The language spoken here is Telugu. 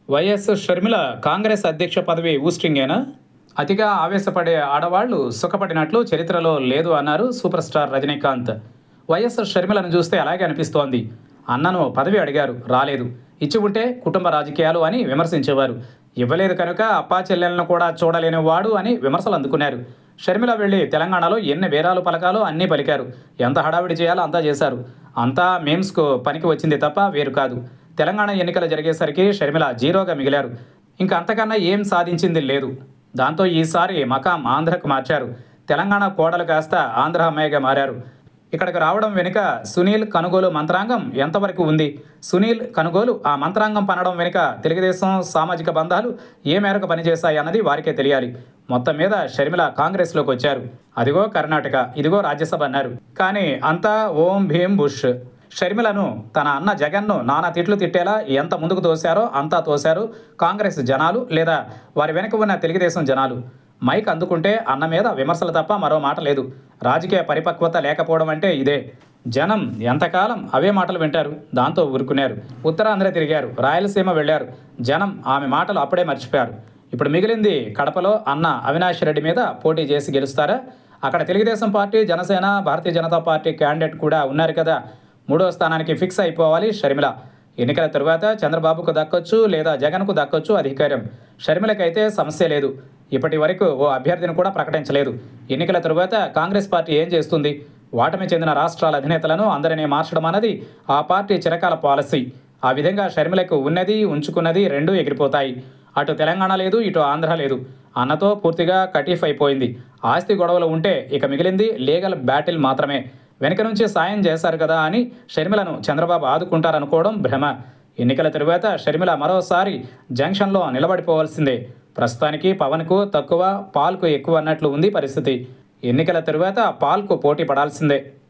వైఎస్ షర్మిల కాంగ్రెస్ అధ్యక్ష పదవి ఊస్టింగేనా అతిగా ఆవేశపడే ఆడవాళ్లు సుఖపడినట్లు చరిత్రలో లేదు అన్నారు సూపర్ స్టార్ రజనీకాంత్ వైఎస్ షర్మిలను చూస్తే అలాగే అనిపిస్తోంది అన్నను పదవి అడిగారు రాలేదు ఇచ్చి ఉంటే కుటుంబ రాజకీయాలు అని విమర్శించేవారు ఇవ్వలేదు కనుక అప్పా చెల్లెలను కూడా చూడలేని వాడు అని విమర్శలు అందుకున్నారు షర్మిల వెళ్ళి తెలంగాణలో ఎన్ని వేరాలు పలకాలో అన్నీ పలికారు ఎంత హడావిడి చేయాలో అంతా చేశారు అంతా మేమ్స్కు పనికి వచ్చింది తప్ప వేరు కాదు తెలంగాణ ఎన్నికలు జరిగేసరికి షర్మిల జీరోగా మిగిలారు ఇంకా అంతకన్నా ఏం సాధించింది లేదు దాంతో ఈసారి మకాం ఆంధ్రకు మార్చారు తెలంగాణ కోడలు కాస్త ఆంధ్ర అమ్మాయిగా మారారు ఇక్కడికి రావడం వెనుక సునీల్ కనుగోలు మంత్రాంగం ఎంతవరకు ఉంది సునీల్ కనుగోలు ఆ మంత్రాంగం పనడం వెనుక తెలుగుదేశం సామాజిక బంధాలు ఏ మేరకు పనిచేశాయి అన్నది వారికే తెలియాలి మొత్తం మీద షర్మిల కాంగ్రెస్లోకి వచ్చారు అదిగో కర్ణాటక ఇదిగో రాజ్యసభ అన్నారు కానీ అంతా ఓం భీం బుష్ షర్మిలను తన అన్న జగన్ను నానా తిట్లు తిట్టేలా ఎంత ముందుకు తోశారో అంతా తోశారు కాంగ్రెస్ జనాలు లేదా వారి వెనుక ఉన్న తెలుగుదేశం జనాలు మైక్ అందుకుంటే అన్న మీద విమర్శలు తప్ప మరో మాట లేదు రాజకీయ పరిపక్వత లేకపోవడం అంటే ఇదే జనం ఎంతకాలం అవే మాటలు వింటారు దాంతో ఊరుకున్నారు ఉత్తరాంధ్ర తిరిగారు రాయలసీమ వెళ్ళారు జనం ఆమె మాటలు అప్పుడే మర్చిపోయారు ఇప్పుడు మిగిలింది కడపలో అన్న అవినాష్ రెడ్డి మీద పోటీ చేసి గెలుస్తారా అక్కడ Telugudesam party Janasena Bharatiya Janata party candidate కూడా ఉన్నారు కదా మూడో స్థానానికి ఫిక్స్ అయిపోవాలి షర్మిల ఎన్నికల తరువాత చంద్రబాబుకు దక్కొచ్చు లేదా జగన్కు దక్కొచ్చు అధికారం షర్మిలకైతే సమస్య లేదు ఇప్పటి వరకు ఓ అభ్యర్థిని కూడా ప్రకటించలేదు ఎన్నికల తరువాత కాంగ్రెస్ పార్టీ ఏం చేస్తుంది వాటమి చెందిన రాష్ట్రాల అధినేతలను అందరినీ మార్చడం అన్నది ఆ పార్టీ చిరకాల పాలసీ ఆ విధంగా షర్మిలకు ఉన్నది ఉంచుకున్నది రెండూ ఎగిరిపోతాయి అటు తెలంగాణ లేదు ఇటు ఆంధ్ర లేదు అన్నతో పూర్తిగా కటీఫ్ అయిపోయింది ఆస్తి గొడవలు ఉంటే ఇక మిగిలింది లీగల్ బ్యాటిల్ మాత్రమే వెనుక నుంచి సాయం చేశారు కదా అని షర్మిలను చంద్రబాబు ఆదుకుంటారనుకోవడం భ్రమ ఎన్నికల తరువాత షర్మిల మరోసారి జంక్షన్లో నిలబడిపోవాల్సిందే ప్రస్తుతానికి పవన్కు తక్కువ పాల్కు ఎక్కువ అన్నట్లు ఉంది పరిస్థితి ఎన్నికల తరువాత పాల్కు పోటీ పడాల్సిందే